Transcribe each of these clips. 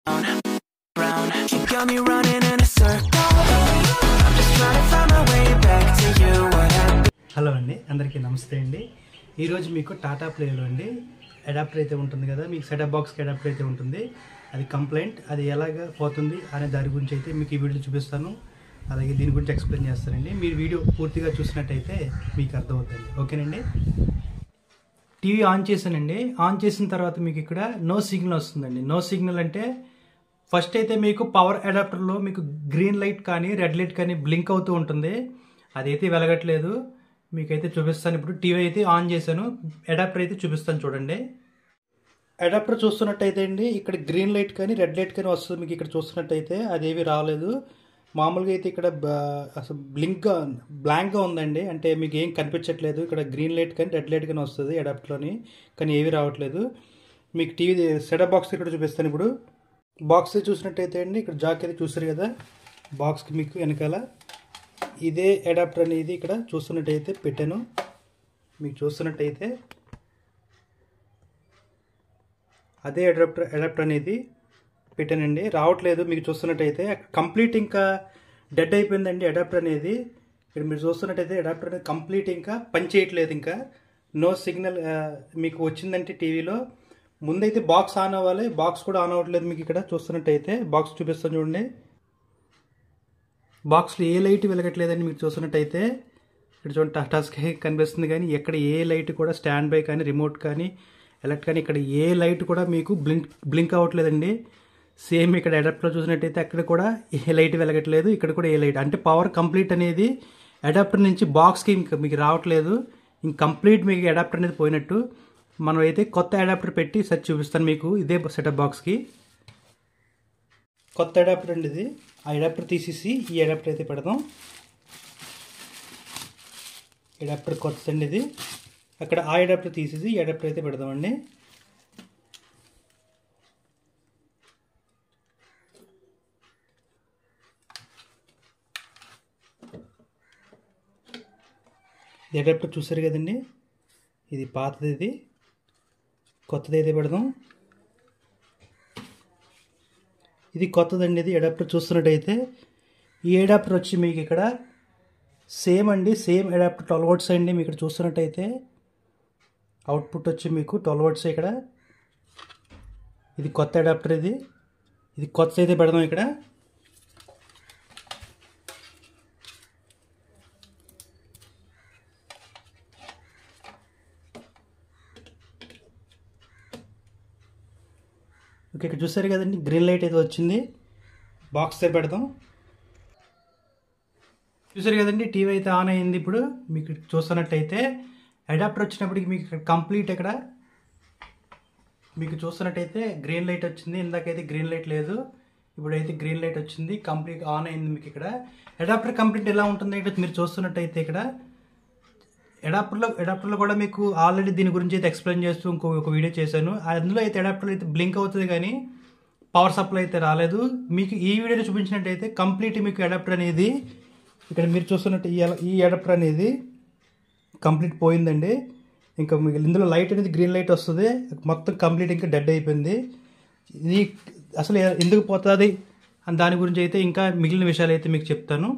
Brown, you got me running in a circle. I'm just trying to find my way back to you. What happened? Hello అండి అందరికీ నమస్తే అండి ఈరోజు మీకు టాటా ప్లేలో అండి అడాప్టర్ అయితే ఉంటుంది కదా మీకు సెటప్ బాక్స్కి అడాప్టర్ అయితే ఉంటుంది అది కంప్లైంట్ అది ఎలాగ పోతుంది అనే దాని గురించి అయితే మీకు ఈ వీడియో చూపిస్తాను అలాగే దీని గురించి ఎక్స్ప్లెయిన్ చేస్తానండి మీరు వీడియో పూర్తిగా చూసినట్టయితే మీకు అర్థమవుతుంది ఓకేనండి టీవీ ఆన్ చేశానండి ఆన్ చేసిన తర్వాత మీకు ఇక్కడ నో సిగ్నల్ వస్తుందండి నో సిగ్నల్ అంటే ఫస్ట్ అయితే మీకు పవర్ అడాప్టర్లో మీకు గ్రీన్ లైట్ కానీ రెడ్ లైట్ కానీ బ్లింక్ అవుతూ ఉంటుంది అదైతే వెలగట్లేదు మీకైతే చూపిస్తాను ఇప్పుడు టీవీ అయితే ఆన్ చేశాను అడాప్టర్ అయితే చూపిస్తాను చూడండి అడాప్టర్ చూస్తున్నట్టయితే అండి ఇక్కడ గ్రీన్ లైట్ కానీ రెడ్ లైట్ కానీ వస్తుంది మీకు ఇక్కడ చూస్తున్నట్టయితే అదేవి రాలేదు మామూలుగా అయితే ఇక్కడ బ- అసలు బ్లింక్గా బ్లాంక్గా ఉందండి అంటే మీకు ఏం కనిపించట్లేదు ఇక్కడ గ్రీన్ లైట్ కానీ రెడ్ లైట్ కానీ వస్తుంది అడాప్టర్లోని కానీ ఏవి రావట్లేదు మీకు టీవీ సెటప్ బాక్స్ ఇక్కడ చూపిస్తాను ఇప్పుడు బాక్స్ చూసినట్టయితే అండి ఇక్కడ జాక్ అయితే చూసారు కదా బాక్స్కి మీకు వెనకాల ఇదే అడాప్టర్ అనేది ఇక్కడ చూస్తున్నట్టయితే పెట్టాను మీకు చూస్తున్నట్టయితే అదే అడాప్టర్ అడాప్టర్ అనేది పెట్టానండి రావట్లేదు మీకు చూస్తున్నట్టయితే కంప్లీట్ ఇంకా డెడ్ అయిపోయిందండి అడాప్టర్ అనేది ఇక్కడ మీరు చూస్తున్నట్టయితే అడాప్టర్ అనేది కంప్లీట్ ఇంకా పని చేయట్లేదు ఇంకా నో సిగ్నల్ మీకు వచ్చిందంటే టీవీలో ముందైతే బాక్స్ ఆన్ అవ్వాలి బాక్స్ కూడా ఆన్ అవ్వట్లేదు మీకు ఇక్కడ చూస్తున్నట్టయితే బాక్స్ చూపిస్తాను చూడండి బాక్స్లో ఏ లైట్ వెలగట్లేదని మీరు చూస్తున్నట్టయితే ఇక్కడ చూడండి టాటా స్కై కనిపిస్తుంది కానీ ఎక్కడ ఏ లైట్ కూడా స్టాండ్ బై కానీ రిమోట్ కానీ ఎలక్ట్ కానీ ఇక్కడ ఏ లైట్ కూడా మీకు బ్లింక్ బ్లింక్ అవ్వట్లేదండి సేమ్ ఇక్కడ అడాప్టర్ చూసినట్టయితే అక్కడ కూడా ఏ లైట్ వెలగట్లేదు ఇక్కడ కూడా ఏ లైట్ అంటే పవర్ కంప్లీట్ అనేది అడాప్టర్ నుంచి బాక్స్కి ఇంకా మీకు రావట్లేదు ఇంక కంప్లీట్ మీకు అడాప్టర్ అనేది పోయినట్టు మనం అయితే కొత్త అడాప్టర్ పెట్టి సెట్ చూపిస్తాను మీకు ఇదే సెటప్ బాక్స్కి కొత్త అడాప్టర్ అండి ఇది ఆ అడాప్టర్ తీసేసి ఈ అడాప్టర్ అయితే పెడదాం అడాప్టర్ కొత్తదండి ఇది అక్కడ ఆ అడాప్టర్ తీసేసి ఈ అడాప్టర్ అయితే పెడదామండి ఈ అడాప్టర్ చూసారు కదండి ఇది పాతది ఇది కొత్తది అయితే పెడదాం ఇది కొత్తదండి ఇది అడాప్టర్ చూస్తున్నట్టయితే ఈ అడాప్టర్ వచ్చి మీకు ఇక్కడ సేమ్ అండి సేమ్ అడాప్టర్ ట్వెల్వ్ వర్డ్స్ అండి మీకు ఇక్కడ చూస్తున్నట్టయితే అవుట్పుట్ వచ్చి మీకు ట్వెల్వ్ వర్డ్స్ ఇక్కడ ఇది కొత్త అడాప్టర్ ఇది ఇది కొత్త అయితే పెడదాం ఇక్కడ ఓకే ఇక్కడ చూసారు కదండి గ్రీన్ లైట్ అయితే వచ్చింది బాక్స్ అయితే పెడదాం చూసారు కదండి టీవీ అయితే ఆన్ అయింది ఇప్పుడు మీకు చూస్తున్నట్టయితే అడాప్టర్ వచ్చినప్పటికి మీకు ఇక్కడ కంప్లీట్ ఇక్కడ మీకు చూస్తున్నట్టయితే గ్రీన్ లైట్ వచ్చింది ఇందాకైతే గ్రీన్ లైట్ లేదు ఇప్పుడైతే గ్రీన్ లైట్ వచ్చింది కంప్లీట్ ఆన్ అయింది మీకు ఇక్కడ అడాప్టర్ కంప్లీట్ ఎలా ఉంటుంది ఇక్కడ మీరు చూస్తున్నట్టయితే ఇక్కడ అడాప్టర్లో అడాప్టర్లో కూడా మీకు ఆల్రెడీ దీని గురించి అయితే ఎక్స్ప్లెయిన్ చేస్తూ ఇంకో ఒక వీడియో చేశాను అందులో అయితే అడాప్టర్ అయితే బ్లింక్ అవుతుంది కానీ పవర్ సప్లై అయితే రాలేదు మీకు ఈ వీడియోలో చూపించినట్టయితే కంప్లీట్ మీకు అడాప్టర్ అనేది ఇక్కడ మీరు చూస్తున్నట్టు ఈ ఈ అడాప్టర్ అనేది కంప్లీట్ పోయిందండి ఇంకా మీకు ఇందులో లైట్ అనేది గ్రీన్ లైట్ వస్తుంది మొత్తం కంప్లీట్ ఇంకా డెడ్ అయిపోయింది ఇది అసలు ఎందుకు పోతుంది అని దాని గురించి అయితే ఇంకా మిగిలిన విషయాలు అయితే మీకు చెప్తాను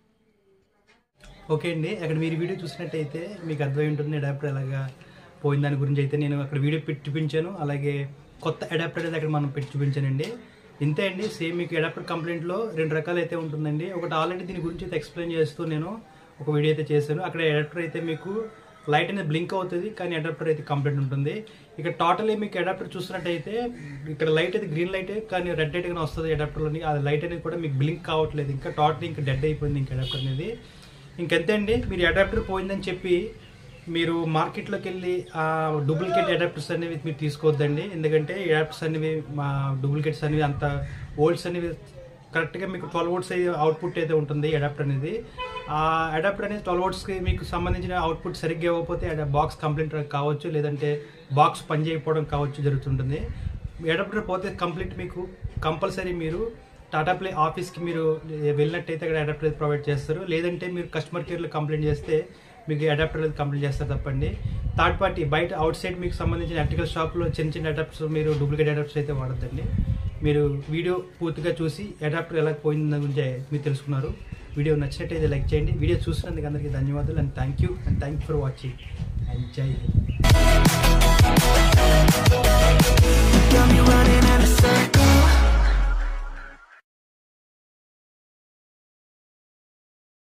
ఓకే అండి అక్కడ మీరు వీడియో చూసినట్టయితే మీకు అర్థమై ఉంటుంది అడాప్టర్ ఎలాగా పోయిన దాని గురించి అయితే నేను అక్కడ వీడియో పెట్టి చూపించాను అలాగే కొత్త అడాప్టర్ అనేది అక్కడ మనం పెట్టి చూపించానండి ఇంతే అండి సేమ్ మీకు అడాప్టర్ కంప్లైంట్లో రెండు రకాలు అయితే ఉంటుందండి ఒకటి ఆల్రెడీ దీని గురించి అయితే ఎక్స్ప్లెయిన్ చేస్తూ నేను ఒక వీడియో అయితే చేశాను అక్కడ అడాప్టర్ అయితే మీకు లైట్ అనేది బ్లింక్ అవుతుంది కానీ అడాప్టర్ అయితే కంప్లైంట్ ఉంటుంది ఇక్కడ టోటలీ మీకు అడాప్టర్ చూసినట్టయితే ఇక్కడ లైట్ అయితే గ్రీన్ లైట్ కానీ రెడ్ లైట్ కానీ వస్తుంది అడాప్టర్లోని ఆ లైట్ అనేది కూడా మీకు బ్లింక్ కావట్లేదు ఇంకా టోటల్ ఇంకా డెడ్ అయిపోయింది ఇంకా అడాప్టర్ అనేది ఇంకెంతే అండి మీరు అడాప్టర్ పోయిందని చెప్పి మీరు మార్కెట్లోకి వెళ్ళి ఆ డూప్లికేట్ అడాప్టర్స్ అనేవి మీరు తీసుకోవద్దండి ఎందుకంటే అడాప్టర్స్ అనేవి మా డూప్లికేట్స్ అనేవి అంత ఓల్డ్స్ అనేవి కరెక్ట్గా మీకు ట్వెల్వ్ వర్డ్స్ అవుట్పుట్ అయితే ఉంటుంది అడాప్టర్ అనేది ఆ అడాప్టర్ అనేది ట్వెల్వ్ వర్డ్స్కి మీకు సంబంధించిన అవుట్పుట్ సరిగ్గా ఇవ్వకపోతే బాక్స్ కంప్లైంట్ కావచ్చు లేదంటే బాక్స్ పని చేయకపోవడం కావచ్చు జరుగుతుంటుంది అడాప్టర్ పోతే కంప్లీట్ మీకు కంపల్సరీ మీరు టాటా ప్లే ఆఫీస్కి మీరు వెళ్ళినట్టయితే అక్కడ అడాప్టర్ ప్రొవైడ్ చేస్తారు లేదంటే మీరు కస్టమర్ కేర్లో కంప్లైంట్ చేస్తే మీకు అడాప్టర్ అనేది కంప్లీట్ చేస్తారు తప్పండి థర్డ్ పార్టీ బయట అవుట్ సైడ్ మీకు సంబంధించిన ఎలక్ట్రికల్ షాప్లో చిన్న చిన్న అడాప్టర్స్ మీరు డూప్లికేట్ అడాప్టర్స్ అయితే వాడద్దండి మీరు వీడియో పూర్తిగా చూసి అడాప్టర్ ఎలా పోయిందని గురించి మీరు తెలుసుకున్నారు వీడియో నచ్చినట్టయితే లైక్ చేయండి వీడియో చూసినందుకు అందరికీ ధన్యవాదాలు and thank you and thank you for watching and Jai Hind